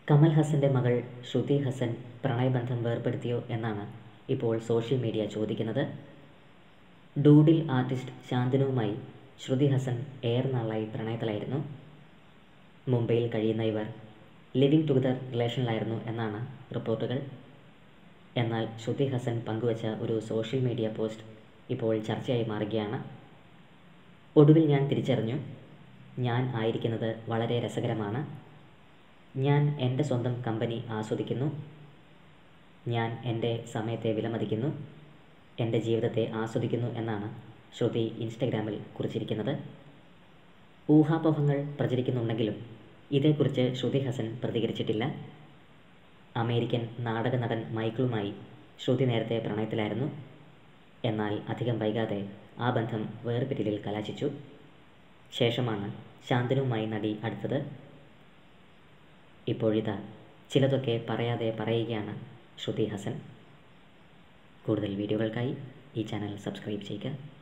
കമൽ ഹസൻ്റെ മകൾ ശ്രുതി ഹസൻ പ്രണയബന്ധം വേർപ്പെടുത്തിയോ എന്നാണ് ഇപ്പോൾ സോഷ്യൽ മീഡിയ ചോദിക്കുന്നത് ഡൂഡിൽ ആർട്ടിസ്റ്റ് ശാന്തനുവുമായി ശ്രുതി ഹസൻ ഏറെ നാളായി പ്രണയത്തിലായിരുന്നു മുംബൈയിൽ കഴിയുന്ന ഇവർ ലിവിങ് ടുഗദർ റിലേഷനിലായിരുന്നു എന്നാണ് റിപ്പോർട്ടുകൾ എന്നാൽ ശ്രുതി ഹസൻ പങ്കുവച്ച ഒരു സോഷ്യൽ മീഡിയ പോസ്റ്റ് ഇപ്പോൾ ചർച്ചയായി മാറുകയാണ് ഒടുവിൽ ഞാൻ തിരിച്ചറിഞ്ഞു ഞാൻ ആയിരിക്കുന്നത് വളരെ രസകരമാണ് ഞാൻ എൻ്റെ സ്വന്തം കമ്പനി ആസ്വദിക്കുന്നു ഞാൻ എൻ്റെ സമയത്തെ വിലമതിക്കുന്നു എൻ്റെ ജീവിതത്തെ ആസ്വദിക്കുന്നു എന്നാണ് ശ്രുതി ഇൻസ്റ്റഗ്രാമിൽ കുറിച്ചിരിക്കുന്നത് ഊഹാപോഹങ്ങൾ പ്രചരിക്കുന്നുണ്ടെങ്കിലും ഇതേക്കുറിച്ച് ശ്രുതി ഹസൻ പ്രതികരിച്ചിട്ടില്ല അമേരിക്കൻ നാടക നടൻ മൈക്കിളുമായി ശ്രുതി നേരത്തെ പ്രണയത്തിലായിരുന്നു എന്നാൽ അധികം വൈകാതെ ആ ബന്ധം വേർപിരിലിൽ കലാശിച്ചു ശേഷമാണ് ശാന്തനുവുമായി നടി അടുത്തത് ഇപ്പോഴിതാ ചിലതൊക്കെ പറയാതെ പറയുകയാണ് ശ്രുതി ഹസൻ കൂടുതൽ വീഡിയോകൾക്കായി ഈ ചാനൽ സബ്സ്ക്രൈബ് ചെയ്യുക